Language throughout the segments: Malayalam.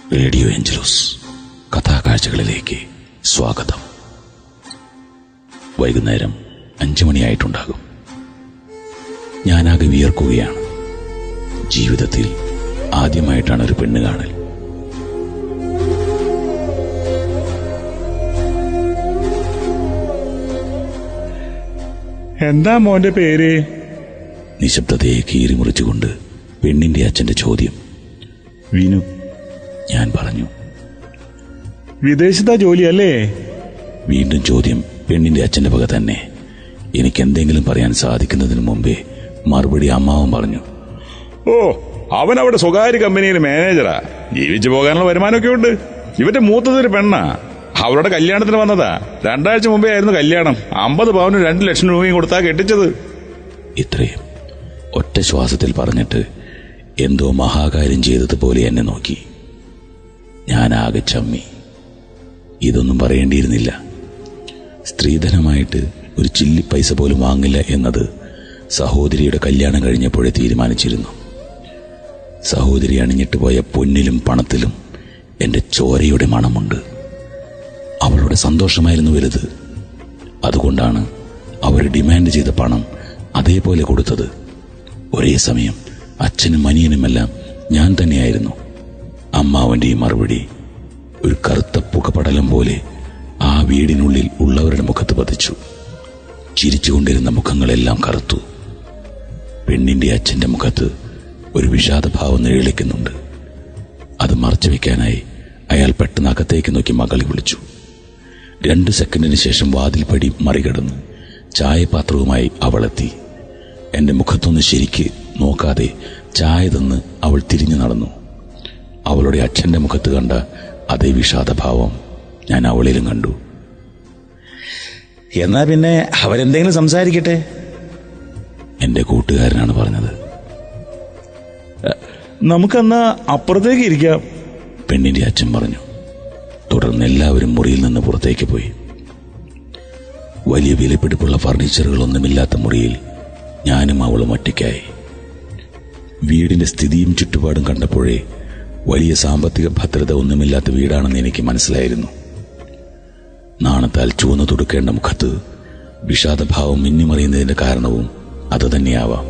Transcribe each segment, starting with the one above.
റേഡിയോ ഏഞ്ചലൂസ് കഥാകാഴ്ചകളിലേക്ക് സ്വാഗതം വൈകുന്നേരം അഞ്ചു മണിയായിട്ടുണ്ടാകും ഞാനാകെ വിയർക്കുകയാണ് ജീവിതത്തിൽ ആദ്യമായിട്ടാണ് ഒരു പെണ്ണ് കാണൽ എന്താ മോന്റെ പേര് നിശബ്ദതയെ കീറിമുറിച്ചുകൊണ്ട് പെണ്ണിന്റെ അച്ഛന്റെ ചോദ്യം വിനു ഞാൻ പറഞ്ഞു വിദേശത്താ ജോലിയല്ലേ വീണ്ടും ചോദ്യം പെണ്ണിന്റെ അച്ഛന്റെ വക തന്നെ എനിക്ക് എന്തെങ്കിലും പറയാൻ സാധിക്കുന്നതിന് മുമ്പേ മറുപടി അമ്മാവൻ പറഞ്ഞു ഓ അവൻ അവിടെ സ്വകാര്യ കമ്പനിയിൽ മാനേജറാ ജീവിച്ചു പോകാനുള്ള വരുമാനമൊക്കെ ഉണ്ട് ഇവന്റെ മൂത്തതൊരു പെണ്ണാ അവളുടെ കല്യാണത്തിന് വന്നതാ രണ്ടാഴ്ച മുമ്പേ ആയിരുന്നു കല്യാണം അമ്പത് പവന് രണ്ട് ലക്ഷം രൂപയും കൊടുത്താ കെട്ടിച്ചത് ഇത്രയും ഒറ്റ ശ്വാസത്തിൽ പറഞ്ഞിട്ട് എന്തോ മഹാകാര്യം ചെയ്തതുപോലെ എന്നെ നോക്കി ഞാൻ ആകെ ചമ്മി ഇതൊന്നും പറയേണ്ടിയിരുന്നില്ല സ്ത്രീധനമായിട്ട് ഒരു ചില്ലി പൈസ പോലും വാങ്ങില്ല എന്നത് സഹോദരിയുടെ കല്യാണം കഴിഞ്ഞപ്പോഴേ തീരുമാനിച്ചിരുന്നു സഹോദരി അണിഞ്ഞിട്ട് പോയ പൊന്നിലും പണത്തിലും എന്റെ ചോരയുടെ മണമുണ്ട് അവളുടെ സന്തോഷമായിരുന്നു വലുത് അതുകൊണ്ടാണ് അവർ ഡിമാൻഡ് ചെയ്ത പണം അതേപോലെ കൊടുത്തത് ഒരേ സമയം അച്ഛനും അനിയനുമെല്ലാം ഞാൻ തന്നെയായിരുന്നു അമ്മാവന്റെ ഈ മറുപടി ഒരു കറുത്ത പുകപടലം പോലെ ആ വീടിനുള്ളിൽ ഉള്ളവരുടെ മുഖത്ത് പതിച്ചു ചിരിച്ചുകൊണ്ടിരുന്ന മുഖങ്ങളെല്ലാം കറുത്തു പെണ്ണിന്റെ അച്ഛന്റെ മുഖത്ത് ഒരു വിഷാദഭാവം നിഴലിക്കുന്നുണ്ട് അത് മറച്ചു വെക്കാനായി അയാൾ പെട്ടെന്ന് അകത്തേക്ക് നോക്കി മകളെ വിളിച്ചു രണ്ട് സെക്കൻഡിന് ശേഷം വാതിൽപ്പടി മറികടന്ന് ചായപാത്രവുമായി അവളെത്തി എന്റെ മുഖത്തൊന്ന് ശരിക്ക് നോക്കാതെ ചായ തന്ന് അവൾ തിരിഞ്ഞു നടന്നു അവളുടെ അച്ഛന്റെ മുഖത്ത് കണ്ട അതേ വിഷാദഭാവം ഞാൻ അവളിലും കണ്ടു എന്നാ പിന്നെ അവരെന്തെങ്കിലും സംസാരിക്കട്ടെ എന്റെ കൂട്ടുകാരനാണ് പറഞ്ഞത് നമുക്കെന്നാ അപ്പുറത്തേക്ക് ഇരിക്കാം പെണ്ണിന്റെ അച്ഛൻ പറഞ്ഞു തുടർന്ന് എല്ലാവരും മുറിയിൽ നിന്ന് പുറത്തേക്ക് പോയി വലിയ വിലപിടിപ്പുള്ള ഫർണിച്ചറുകളൊന്നുമില്ലാത്ത മുറിയിൽ ഞാനും അവളും ഒറ്റയ്ക്കായി വീടിന്റെ സ്ഥിതിയും ചുറ്റുപാടും കണ്ടപ്പോഴേ വലിയ സാമ്പത്തിക ഭദ്രത ഒന്നുമില്ലാത്ത വീടാണെന്ന് എനിക്ക് മനസ്സിലായിരുന്നു നാണത്താൽ ചുവന്നു തുടുക്കേണ്ട മുഖത്ത് വിഷാദഭാവം മിന്നിമറിയുന്നതിന്റെ കാരണവും അതുതന്നെയാവാം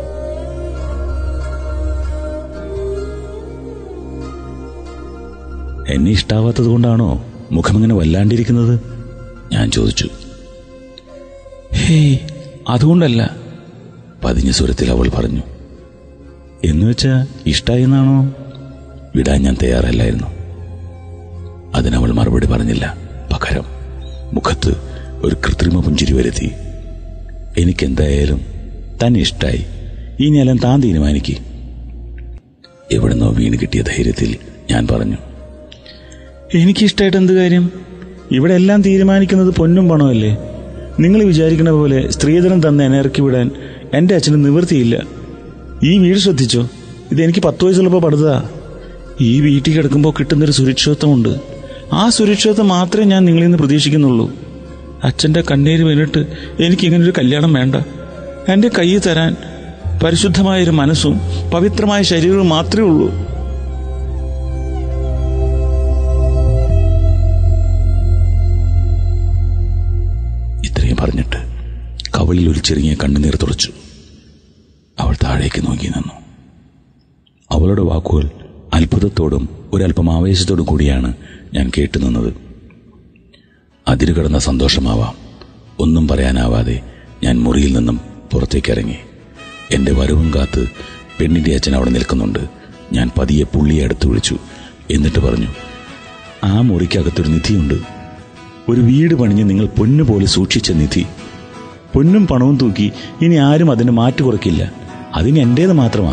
എന്നെ ഇഷ്ടാവാത്തത് കൊണ്ടാണോ മുഖമിങ്ങനെ വല്ലാണ്ടിരിക്കുന്നത് ഞാൻ ചോദിച്ചു ഹേയ് അതുകൊണ്ടല്ല പതിഞ്ഞ സ്വരത്തിൽ അവൾ പറഞ്ഞു എന്നുവെച്ചാ ഇഷ്ടായെന്നാണോ വിടാൻ ഞാൻ തയ്യാറല്ലായിരുന്നു അതിനവൾ മറുപടി പറഞ്ഞില്ല പകരം മുഖത്ത് ഒരു കൃത്രിമ പുഞ്ചിരി വരുത്തി എനിക്കെന്തായാലും തന്നെ ഇഷ്ടായി ഇനി എല്ലാം താൻ തീരുമാനിക്ക് എവിടുന്നോ വീണ് കിട്ടിയ ധൈര്യത്തിൽ ഞാൻ പറഞ്ഞു എനിക്കിഷ്ടായിട്ട് എന്ത് കാര്യം ഇവിടെ എല്ലാം തീരുമാനിക്കുന്നത് പൊന്നും പണമല്ലേ നിങ്ങൾ വിചാരിക്കുന്ന പോലെ സ്ത്രീധനം തന്നെ എന്നെ ഇറക്കി വിടാൻ എൻ്റെ അച്ഛന് നിവൃത്തിയില്ല ഈ വീട് ശ്രദ്ധിച്ചോ ഇത് എനിക്ക് പത്ത് വയസ്സുള്ളപ്പോൾ പടുതാ ഈ വീട്ടിൽ കിടക്കുമ്പോൾ കിട്ടുന്നൊരു സുരക്ഷിതത്വമുണ്ട് ആ സുരക്ഷിതത്വം മാത്രമേ ഞാൻ നിങ്ങളിൽ നിന്ന് പ്രതീക്ഷിക്കുന്നുള്ളൂ അച്ഛൻ്റെ കണ്ണീര് വീണിട്ട് എനിക്കിങ്ങനൊരു കല്യാണം വേണ്ട എൻ്റെ കൈ തരാൻ പരിശുദ്ധമായൊരു മനസ്സും പവിത്രമായ ശരീരവും മാത്രമേ ഉള്ളൂ ഇത്രയും പറഞ്ഞിട്ട് കവളിൽ ഒരു ചെറിയ കണ്ണുനീർ തുറച്ചു അവൾ താഴേക്ക് നോക്കി നിന്നു അവളുടെ വാക്കുകൾ അത്ഭുതത്തോടും ഒരല്പം ആവേശത്തോടും കൂടിയാണ് ഞാൻ കേട്ടുനിന്നത് അതിരുകടന്ന സന്തോഷമാവാം ഒന്നും പറയാനാവാതെ ഞാൻ മുറിയിൽ നിന്നും പുറത്തേക്കിറങ്ങി എന്റെ വരവും കാത്ത് പെണ്ണിന്റെ അച്ഛൻ അവിടെ നിൽക്കുന്നുണ്ട് ഞാൻ പതിയെ പുള്ളിയെ അടുത്ത് വിളിച്ചു എന്നിട്ട് പറഞ്ഞു ആ മുറിക്കകത്തൊരു നിധിയുണ്ട് ഒരു വീട് പണിഞ്ഞ് നിങ്ങൾ പൊന്നുപോലെ സൂക്ഷിച്ച നിധി പൊന്നും പണവും തൂക്കി ഇനി ആരും അതിന് മാറ്റു കുറയ്ക്കില്ല അതിന് എന്റേത് മാത്രമാ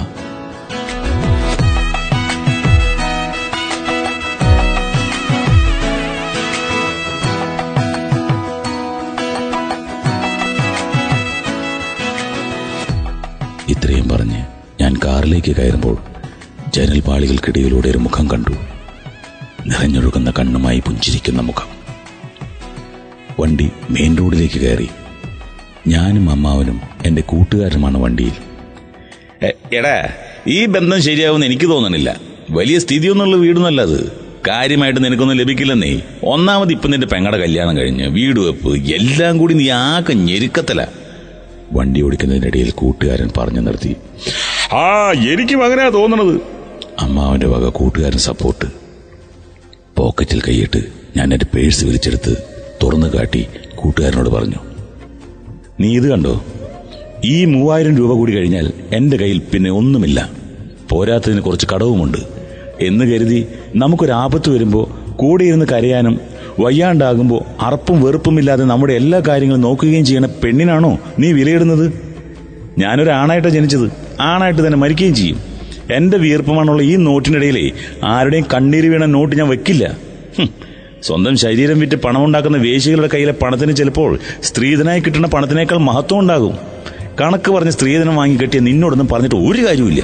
ഇത്രയും പറഞ്ഞ് ഞാൻ കാറിലേക്ക് കയറുമ്പോൾ ജനൽപാളികൾക്കിടയിലൂടെ ഒരു മുഖം കണ്ടു നിറഞ്ഞൊഴുകുന്ന കണ്ണുമായി പുഞ്ചിരിക്കുന്ന മുഖം വണ്ടി മെയിൻ റോഡിലേക്ക് കയറി ഞാനും അമ്മാവനും എന്റെ കൂട്ടുകാരുമാണ് വണ്ടിയിൽ എ, എടാ ഈ ബന്ധം ശരിയാവുമെന്ന് എനിക്ക് തോന്നണില്ല വലിയ സ്ഥിതിയൊന്നുള്ള വീടൊന്നല്ല അത് കാര്യമായിട്ട് നിനക്കൊന്നും ലഭിക്കില്ലെന്നേ ഒന്നാമത് ഇപ്പൊ നിന്റെ പെങ്ങടെ കല്യാണം കഴിഞ്ഞ് വീട് വെപ്പ് എല്ലാം കൂടി നീ ആകെ ഞെരുക്കത്തല വണ്ടി ഓടിക്കുന്നതിനിടയിൽ കൂട്ടുകാരൻ പറഞ്ഞു നിർത്തി ആ എനിക്കും അങ്ങനെയാ തോന്നണത് അമ്മാവന്റെ വക കൂട്ടുകാരൻ സപ്പോർട്ട് പോക്കറ്റിൽ കൈയിട്ട് ഞാൻ എന്റെ പേഴ്സ് വിരിച്ചെടുത്ത് തുറന്നു കാട്ടി കൂട്ടുകാരനോട് പറഞ്ഞു നീ ഇത് കണ്ടോ ഈ മൂവായിരം രൂപ കൂടി കഴിഞ്ഞാൽ എന്റെ കയ്യിൽ പിന്നെ ഒന്നുമില്ല പോരാത്തതിന് കുറച്ച് കടവുമുണ്ട് എന്ന് കരുതി നമുക്കൊരു ആപത്ത് വരുമ്പോൾ കൂടെ ഇരുന്ന് കരയാനും വയ്യാണ്ടാകുമ്പോൾ അറപ്പും വെറുപ്പുമില്ലാതെ നമ്മുടെ എല്ലാ കാര്യങ്ങളും നോക്കുകയും ചെയ്യണ പെണ്ണിനാണോ നീ വിലയിടുന്നത് ഞാനൊരു ആണായിട്ടാണ് ജനിച്ചത് ആണായിട്ട് തന്നെ മരിക്കുകയും ചെയ്യും എന്റെ വിയർപ്പമാണുള്ള ഈ നോട്ടിനിടയിലേ ആരുടെയും കണ്ണീര് വീണ നോട്ട് ഞാൻ വെക്കില്ല ഹും. സ്വന്തം ശരീരം വിറ്റ് പണമുണ്ടാക്കുന്ന വേശികളുടെ കയ്യിലെ പണത്തിന് ചിലപ്പോൾ സ്ത്രീധനായി കിട്ടുന്ന പണത്തിനേക്കാൾ മഹത്വം ഉണ്ടാകും കണക്ക് പറഞ്ഞ് സ്ത്രീധനം വാങ്ങി കെട്ടിയ നിന്നോടൊന്നും പറഞ്ഞിട്ട് ഒരു കാര്യമില്ല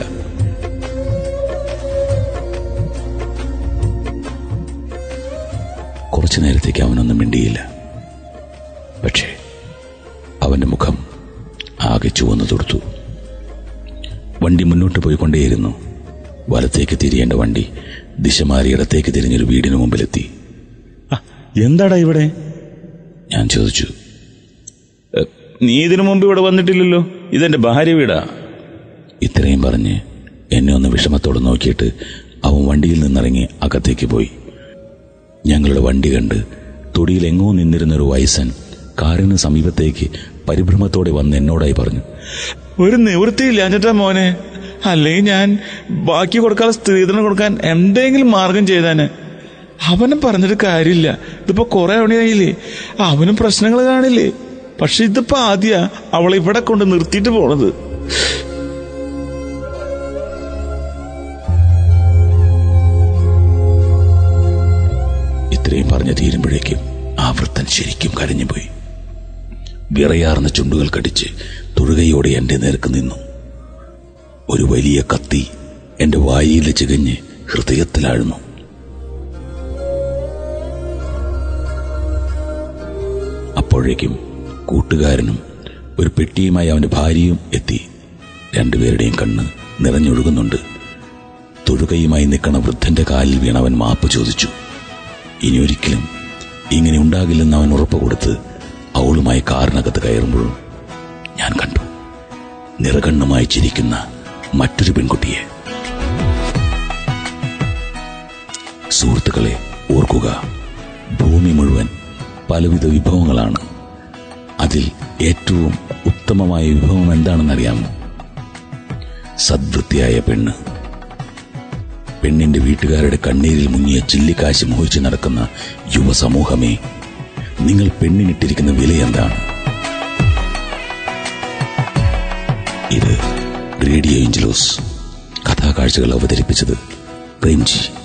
കുറച്ചു നേരത്തേക്ക് അവനൊന്നും മിണ്ടിയില്ല പക്ഷേ അവന്റെ മുഖം ആകെ ചുവന്നു തൊടുത്തു വണ്ടി മുന്നോട്ട് പോയിക്കൊണ്ടേയിരുന്നു വലത്തേക്ക് തിരിയേണ്ട വണ്ടി ദിശ മാറി ഇടത്തേക്ക് തിരിഞ്ഞൊരു വീടിന് മുമ്പിലെത്തി ആ, എന്താടാ ഇവിടെ ഞാൻ ചോദിച്ചു എ, നീ ഇതിനു മുമ്പ് ഇവിടെ വന്നിട്ടില്ലല്ലോ ഇതെന്റെ ഭാര്യ വീടാ ഇത്രയും പറഞ്ഞ് എന്നെ ഒന്ന് വിഷമത്തോടെ നോക്കിയിട്ട് അവൻ വണ്ടിയിൽ നിന്നിറങ്ങി അകത്തേക്ക് പോയി ഞങ്ങളുടെ വണ്ടി കണ്ട് തൊടിയിൽ എങ്ങോ നിന്നിരുന്നൊരു വയസ്സൻ കാറിന് സമീപത്തേക്ക് പരിഭ്രമത്തോടെ വന്ന് എന്നോടായി പറഞ്ഞു ഒരു നിവൃത്തിയില്ല എന്നിട്ടാ മോനെ അല്ലെങ്കിൽ ഞാൻ ബാക്കി കൊടുക്കാതെ സ്ത്രീധനം കൊടുക്കാൻ എന്തെങ്കിലും മാർഗം ചെയ്താന് അവനെ പറഞ്ഞിട്ട് കാര്യമില്ല ഇതിപ്പോ കുറെ അവണിയായില്ലേ അവനും പ്രശ്നങ്ങൾ കാണില്ലേ പക്ഷെ ഇതിപ്പോ ആദ്യ അവളെ ഇവിടെ കൊണ്ട് നിർത്തിയിട്ട് പോണത് ഇത്രയും പറഞ്ഞു തീരുമ്പോഴേക്കും ആ വൃത്തൻ ശരിക്കും കരഞ്ഞുപോയി വിറയാർന്ന ചുണ്ടുകൾ കടിച്ച് തൊഴുകയോടെ എന്റെ നേർക്ക് നിന്നു ഒരു വലിയ കത്തി എന്റെ വായിൽ ചികഞ്ഞ് ഹൃദയത്തിലാഴ്ന്നു അപ്പോഴേക്കും കൂട്ടുകാരനും ഒരു പെട്ടിയുമായി അവന്റെ ഭാര്യയും എത്തി രണ്ടുപേരുടെയും കണ്ണ് നിറഞ്ഞൊഴുകുന്നുണ്ട് തൊഴുകയുമായി നിൽക്കണ വൃദ്ധന്റെ കാലിൽ വീണവൻ മാപ്പ് ചോദിച്ചു ഇനി ഒരിക്കലും ഇങ്ങനെ ഉണ്ടാകില്ലെന്ന് അവൻ ഉറപ്പ് കൊടുത്ത് അവളുമായി കാറിനകത്ത് കയറുമ്പോഴും ഞാൻ കണ്ടു നിറകണ്ണുമായി ചിരിക്കുന്ന മറ്റൊരു പെൺകുട്ടിയെ സുഹൃത്തുക്കളെ ഓർക്കുക ഭൂമി മുഴുവൻ പലവിധ വിഭവങ്ങളാണ് അതിൽ ഏറ്റവും ഉത്തമമായ വിഭവം എന്താണെന്നറിയാമോ സദ്വൃത്തിയായ പെണ്ണ് പെണ്ണിന്റെ വീട്ടുകാരുടെ കണ്ണീരിൽ മുങ്ങിയ ചില്ലിക്കാശ് മോഹിച്ചു നടക്കുന്ന യുവസമൂഹമേ നിങ്ങൾ പെണ്ണിനിട്ടിരിക്കുന്ന വില എന്താണ് ഇത് റേഡിയോ ഏഞ്ചലോസ് കഥാകാഴ്ചകൾ അവതരിപ്പിച്ചത് പ്രേംജി